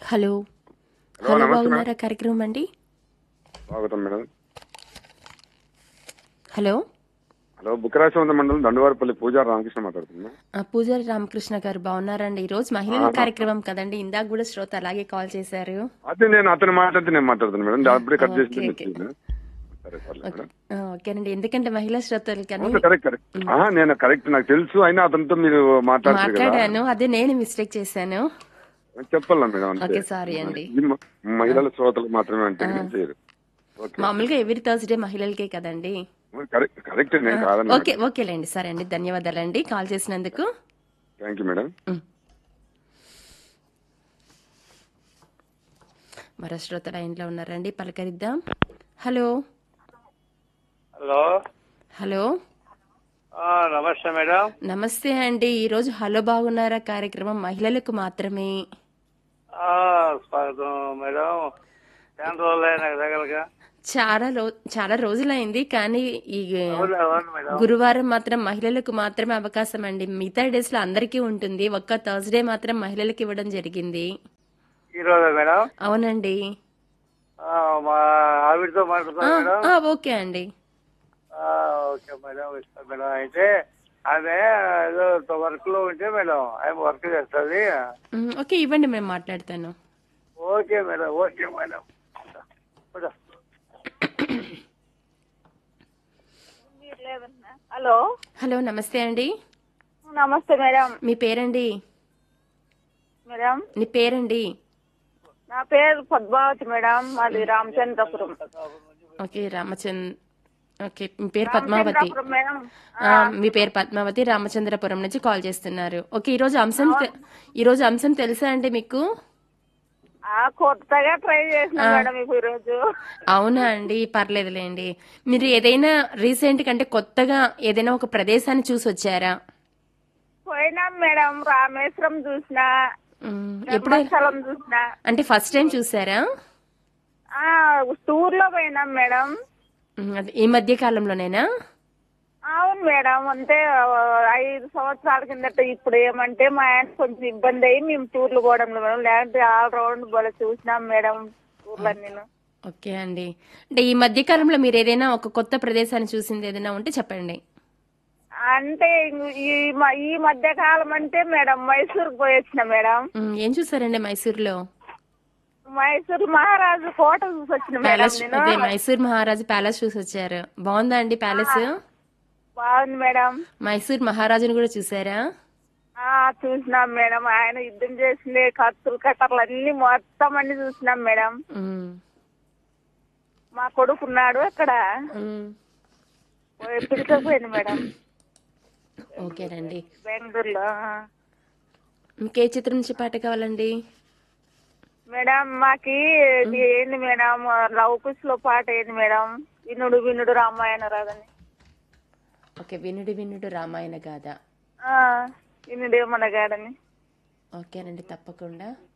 Hello hello, hello నమస్తే బాగున్నారా కార్యక్రమం అండి స్వాగతం మేడం హలో హలో బుక్కరాశవంత మండలం దండవారిపల్లి పూజారి రామకృష్ణ మాట్లాడుతున్నా ఆ, పూజారి రామకృష్ణ గారు బాగున్నారండి ఈ రోజు మహిళల కార్యక్రమం కదండి ఇందాక కూడా శ్రోత అలాగే కాల్ చేశారు అదే నేను అతను మాట్లాడితే నేను మాట్లాడుతాను మేడం అప్పుడే కట్ చేసి ఓకే, నేను ఓకే. ఇచ్చేసాను. సరే పర్లేదు మేడం ఆ, ఓకేనండి ఎందుకంటే మహిళా శ్రోతలు కానీ అవును, కరెక్ట్ కరెక్ట్ ఆహా, నేను కరెక్ట్ నాకు తెలుసు అయినా అతనితో మీరు మాట్లాడతారు కదా మాట్లాడాను అదే నేను మిస్టేక్ చేశాను చెప్పాలా మేడం అంతే. ఓకే సారీ అండి ఇది మ- మహిళల శ్రోతలకు మాత్రమే అంటే నేను చేయరు ఓకే మామూలుగా ఎవ్రీ థర్స్డే మహిళలకే కదండి కరెక్ట్ కరెక్ట్ నేను కాదన్నా ఓకే ఓకేలేండి సరే అండి ధన్యవాదాలండి కాల్ చేసినందుకు థ్యాంక్ యూ మేడం మరో శ్రోత లైన్లో ఉన్నారండి పలకరిద్దాం హలో హలో హలో ఆ, నమస్తే మేడం నమస్తే అండి ఈరోజు హలో బాగున్నారా కార్యక్రమం మహిళలకు మాత్రమే ఆ, స్వాగతం మేడం చాలా రోజులైనా దగ్గరగా చాలా రో చాలా రోజులైంది కానీ ఈ అవును అవును మేడం గురువారం మాత్రం మహిళలకు మాత్రమే అవకాశం అండి మిగతా డేస్ లో అందరికీ ఉంటుంది ఒక్క థర్స్డే మాత్రం మహిళలకు ఇవ్వడం జరిగింది ఈ రోజు మేడం అవునండి ఆ, మా ఆవిడతో మాట్లాడుతాను ఆ, మేడం ఆ, ఓకే అండి ఆ, ఓకే మేడం ఇస్తాను మేడం అయితే ఆమె ఏదో వర్క్ లో ఉంటే మేడం ఆమె వర్క్ చేస్తుంది ఉమ్, ఓకే ఇవ్వండి మేము మాట్లాడతాను okay madam okay madam madam. Hello hello నమస్తే అండి నమస్తే మేడం మీ పేరండి మేడం నీ పేరండి నా పేరు పద్మావతి మేడం మాది రామచంద్రపురం ఓకే రామచంద్ ఓకే మీ పేరు పద్మావతి రామచంద్రపురం మేడం ఆ, మీ పేరు పద్మావతి రామచంద్రపురం నుంచి కాల్ చేస్తున్నారు ఓకే ఈరోజు అంశం తె- ఈరోజు అంశం తెలుసా అండి మీకు ఆ కొత్తగా ట్రై చేసిన మేడం ఇప్పుడు ఈరోజు అవునా అండి పర్లేదులేండి మీరు ఏదైనా రీసెంట్ అంటే కొత్తగా ఏదైనా ఒక ప్రదేశాన్ని చూసి వచ్చారా పోయినాం మేడం రామేశ్వరం చూసిన ఉమ్, ఎప్పుడు ధర్మస్థలం చూసిన అంటే ఫస్ట్ టైం చూసారా ఆ టూర్ లో పోయినాం మేడం ఉమ్, అది ఈ మధ్య కాలంలోనేనా అవును మేడం అంటే ఆ, ఐదు సంవత్సరాల కిందట ఇప్పుడు ఏమంటే మా ఆయన కొంచెం ఇబ్బంది అయ్యి మేము టూర్లు పోవడంలో మేడం లేదంటే ఆల్ రౌండ్ బల చూసినాం మేడం టూర్లన్నీ నేను ఓకే అండి అంటే ఈ మధ్య కాలంలో మీరు ఏదైనా ఒక కొత్త ప్రదేశాన్ని చూసింది ఏదైనా ఉంటే చెప్పండి అంటే ఇంగ- ఈ మ- ఈ మధ్య కాలం అంటే మేడం మైసూర్ పోయి వచ్చిన మేడం ఉమ్, ఏం చూసారండి మైసూర్లో మైసూర్ మహారాజు కోట చూసి వచ్చిన మేడం ప్యాలెస్ నేను అదే మైసూర్ మహారాజు ప్యాలెస్ చూసి వచ్చారు బాగుందా అండి ప్యాలెస్ బాగుంది మేడం మైసూర్ మహారాజుని కూడా చూసారా ఆ చూసినాం మేడం ఆయన యుద్ధం చేసిండే కత్తులు కట్టర్లు అన్ని మొత్తం అన్ని చూసినాం మేడం ఉమ్, మా కొడుకున్నాడు అక్కడ ఉమ్, పోయి పిలిచిపోయింది మేడం ఓకేనండి బెంగళూరులో ఆ. ఇంకే చిత్రం నుంచి పాట కావాలండి మేడం మాకి ఇది ఏంది మేడం లవ్ కుష్ లో పాట ఏంది మేడం వినుడు వినుడు రామాయణ రాదని ఓకే వినుడు వినుడు రామాయణ గాథ ఆ, వినుడేమనగాడని ఓకేనండి తప్పకుండా